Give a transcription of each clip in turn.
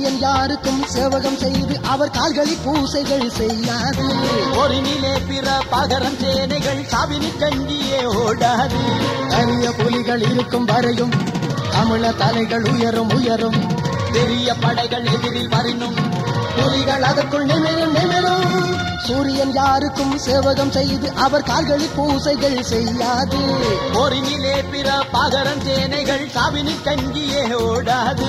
சூரியன் யாருக்கும் சேவகம் செய்து அவர் கால்களில் பூசைகள் செய்யாது ஒரு நிலே பிற பகரம் சேனைகள் சாவினி கஞ்சியே ஓடாது கரிய புலிகள் இருக்கும் வரையும் தமிழ தலைகள் உயரும் உயரும் பெரிய படைகள் எதிரில் வரினும் புலிகள் அதற்குள் நிமிரும் நிமிரும் சூரியன் யாருக்கும் சேவகம் செய்து அவர் கால்களில் பூசைகள் செய்யாது ஒரு நிலே பிற பகரம் சேனைகள் சாவினி கஞ்சியே ஓடாது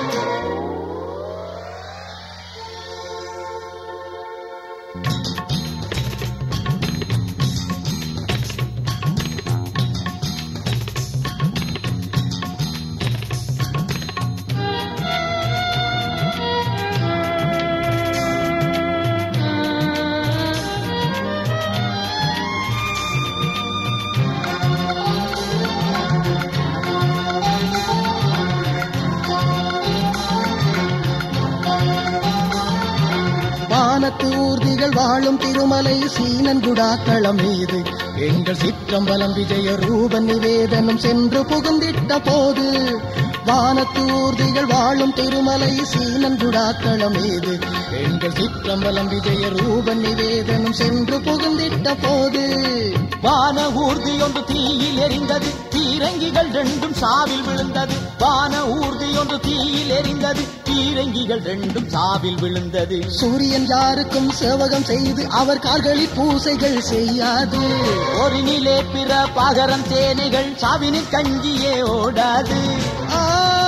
வானத்து ஊர்திகள் வாழும் திருமலை சீனன் குடாக்களம் மீது எங்கள் சிற்றம்பலம் விஜய ரூபன் நிவேதனம் சென்று புகுந்திட்ட போது வானத்து ஊர்திகள் வாழும் திருமலை சீனன் குடாக்களம் மீது எங்கள் சிற்றம்பலம் விஜய ரூபன் நிவேதனம் சென்று புகுந்திட்ட போது வான ஊர்தி ஒன்று தீயில் எரிந்தது பீரங்கிகள் ரெண்டும் சாவில் விழுந்தது வான ஊர்தி ஒன்று தீயில் எரிந்தது பீரங்கிகள் ரெண்டும் சாவில் விழுந்தது சூரியன் யாருக்கும் சேவகம் செய்து அவர் கால்களில் பூசைகள் செய்யாது ஒரு நிலே பிற பகரம் சேனைகள் சாவினி கஞ்சியே ஓடாது ஆ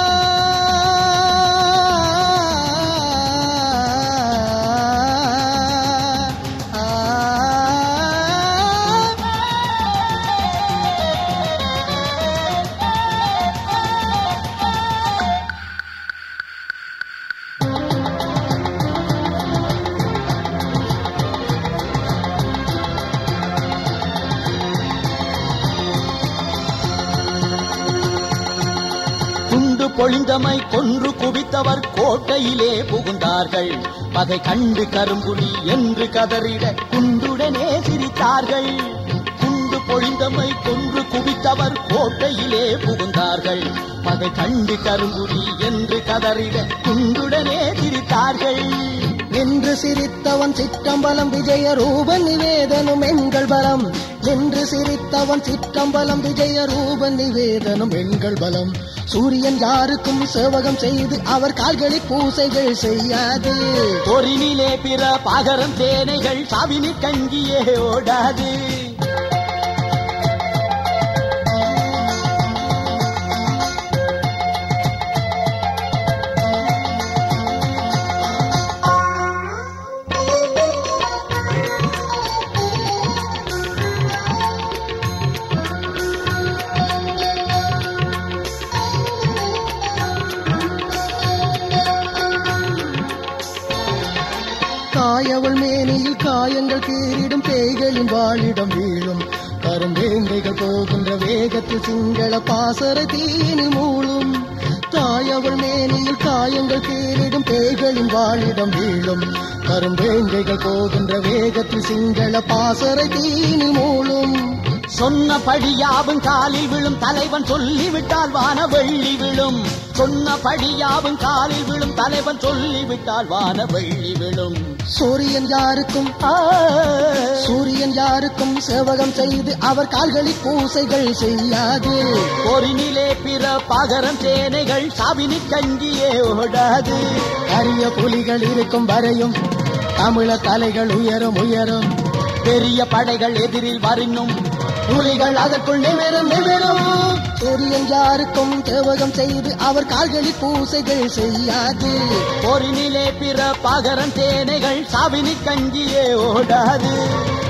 குண்டு பொழிந்தமை கொன்று குவித்தவர் கோட்டையிலே புகுந்தார்கள் பகை கண்டு கரும்புலி என்று கதறிட குண்டுடனே சிரித்தார்கள் குண்டு பொழிந்தமை கொன்று குவித்தவர் கோட்டையிலே புகுந்தார்கள் பகை கண்டு கரும்புலி என்று கதறிட குண்டுடனே சிரித்தார்கள் நின்று சிரித்தவன் சிற்றம்பலம் விஜய ரூபன் நிவேதனும் எங்கள் பலம் நின்று சிரித்தவன் சிற்றம்பலம் விஜய ரூபன் நிவேதனும் எங்கள் பலம் சூரியன் யாருக்கும் சேவகம் செய்து அவர் கால்களில் பூசைகள் செய்யாது பொறினிலே பிற பகரம் சேனைகள் சாவினி கஞ்சியே ஓடாது காயவள் மேனியில் காயங்கள் கீறிடும் பேய்களின் வாழிடம் வீழும் கரும்பேங்கைகள் போகின்ற வேகத்தில் சிங்கள பாசர தீனில் மூழும் தாயவள் மேனியில் காயங்கள் கீறிடும் பேய்களின் வாழிடம் வீழும் கரும்பேங்கைகள் போகின்ற வேகத்தில் சிங்கள பாசர தீனில் மூழும் சொன்னபடியாவும் காலில் விழும் தலைவன் சொல்லிவிட்டால் வான வெள்ளி விழும் சொன்னபடியாவும் காலில் விழும் தலைவன் சொல்லிவிட்டால் வான வெள்ளி விழும் சூரியன் யாருக்கும் ஆ, சூரியன் யாருக்கும் சேவகம் செய்து அவர் கால்களில் பூசைகள் செய்யாது பொறினிலே பிற பகரம் சேனைகள் சாவினி கஞ்சியே ஓடாது அரிய புலிகள் இருக்கும் வரையும் தமிழ தலைகள் உயரும் உயரும் பெரிய படைகள் எதிரில் வரினும் புலிகள் அதற்குள் நிமிரும் நிமிரும் சூரியன் யாருக்கும் சேவகம் செய்து அவர் கால்களில் பூசைகள் செய்யாது பொறினிலே பிற பகரம் சேனைகள் சாவினி கஞ்சியே ஓடாது